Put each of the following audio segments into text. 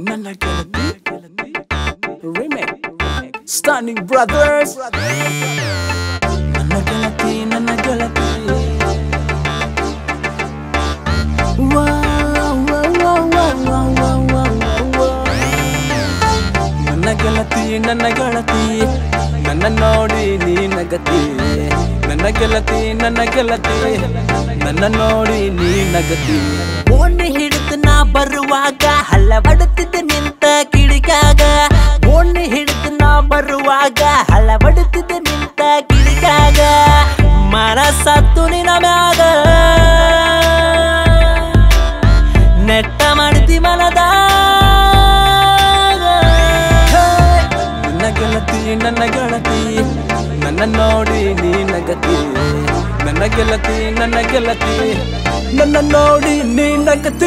ನನ್ನ ಗೆಳತಿ remake stunning brothers ನನ್ನ ಗೆಳತಿ ನನ್ನ ಗೆಳತಿ ವಾ, ವಾ, ವಾ, ವಾ, ವಾ, ವಾ, ವಾ, ವಾ. ನನ್ನ ಗೆಳತಿ ನನ್ನ ಗೆಳತಿ ನನ್ನ ನೋಡಿ ನೀ ನಗತಿ ನನ್ನ ಗೆಳತಿ ನನ್ನ ಗೆಳತಿ ನನ್ನ ನೋಡಿ ನೀ ನಗತಿ ಓಣಿ ಹಿಡಿದು ನಾ ಬರುವಾಗ ಹಳ್ಳಬಡುತ್ತಿದ್ದ ನಿಂತ ಕಿಡಿಗಾಗ ಓಣಿ ಹಿಡಿದು ನಾ ಬರುವಾಗ ಹಳ್ಳಬಡುತ್ತಿದ್ದ ನಿಂತ ಕಿಡಿಗಾಗ ಮನಸ್ಸತ್ತು ನಿನ ಮ್ಯಾಗ ನೆಟ್ಟ ಮಾಡಿದಿ ಮನದಾಗ ನನ್ನ ಗೆಳತಿ ನನ್ನ ಗೆಳತಿ ನನ್ನ ನೋಡಿ ನೀ ನಗತಿ ನನ್ನ ಗೆಳತಿ ನನ್ನ ಗೆಳತಿ ನನ್ನ ನೋಡಿ ನೀ ನಗತಿ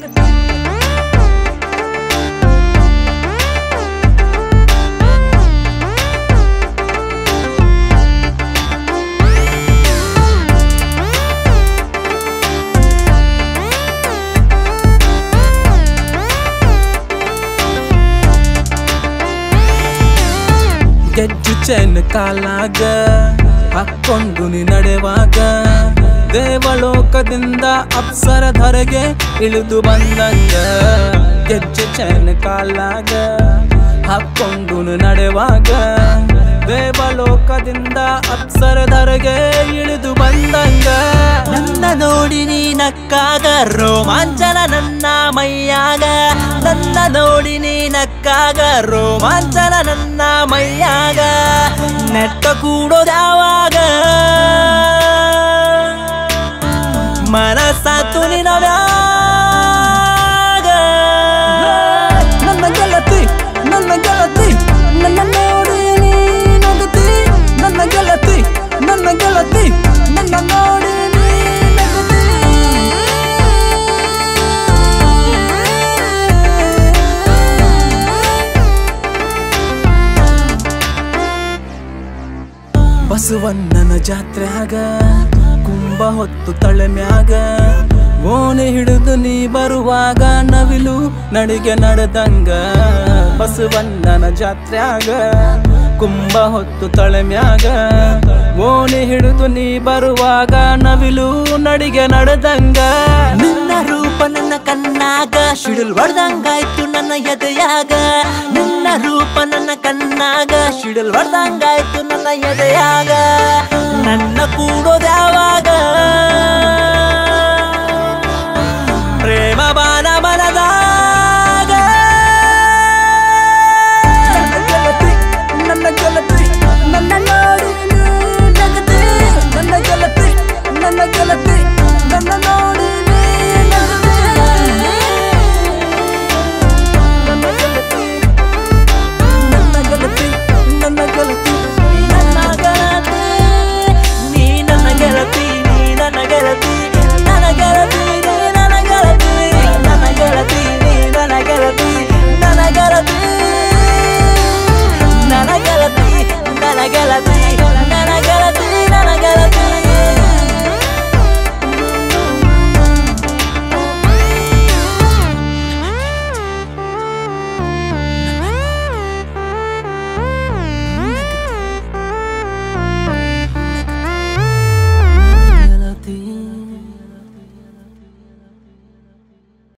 ಗೆಜ್ಜು ಚೈನ್ ಕಾಲಾಗ ಹಾಕೊಂಡು ನೀ ನಡೆವಾಗ ದೇವಲೋಕದಿಂದ ಅಪ್ಸರ ಧರೆಗೆ ಇಳಿದು ಬಂದಂಗ ಗೆಜ್ಜು ಚೈನ್ ಕಾಲಾಗ ಹಾಕೊಂಡು ನೀ ನಡೆವಾಗ ದೇವಲೋಕದಿಂದ ಅಪ್ಸರ ಧರೆಗೆ ಇಳಿದು ಬಂದಂಗ ನನ್ನ ನೋಡಿ ನೀ ನಕ್ಕಾಗ ರೋಮಾಂಚನ ನನ್ನ ಮೈಯಾಗ ನನ್ನ ನೋಡಿ ನೀ ನಕ್ಕಾಗ ರೋಮಾಂಚನ ನನ್ನ ಮೈಯಾಗ ನೆಟ್ಟ ಕೂಡೋದ್ಯಾವಾಗ ಮನಸ್ಸಾತು ನಿನ ಮ್ಯಾಗ ನನ್ನ ಗೆಳತಿ ನನ್ನ ಗೆಳತಿ ನನ್ನ ನೋಡಿ ನೀ ನಗತಿ ನನ್ನ ಗೆಳತಿ ನನ್ನ ಗೆಳತಿ ನನ್ನ ನೋಡಿ ನೀ ನಗತಿ ಬಸವಣ್ಣನ ಜಾತ್ರ್ಯಾಗ ಕುಂಭ ಹೊತ್ತು ತಳೆ ಮ್ಯಾಗ ಓಣಿ ಹಿಡಿದು ನೀ ಬರುವಾಗ ನವಿಲು ನಡಿಗೆ ನಡೆದಂಗ ಬಸವಣ್ಣನ ಜಾತ್ರ್ಯಾಗ ಕುಂಭ ಹೊತ್ತು ತಳೆ ಮ್ಯಾಗ ಓಣಿ ಹಿಡಿದು ನೀ ಬರುವಾಗ ನವಿಲು ನಡಿಗೆ ನಡೆದಂಗ ನಿನ್ನ ರೂಪ ನನ್ನ ಕಣ್ಣಾಗ ಶಿಡಿಲ್ ಹೊಡ್ದಂಗಾಯ್ತು ನನ್ನ ಎದೆಯಾಗ ನಿನ್ನ ರೂಪ ನನ್ನ ಕಣ್ಣಾಗ ಶಿಡಿಲ್ ಹೊಡ್ದಂಗಾಯ್ತು ನನ್ನ ಎದೆಯಾಗ ನನ್ನ ಕೂಡೋದ್ಯಾವಾಗ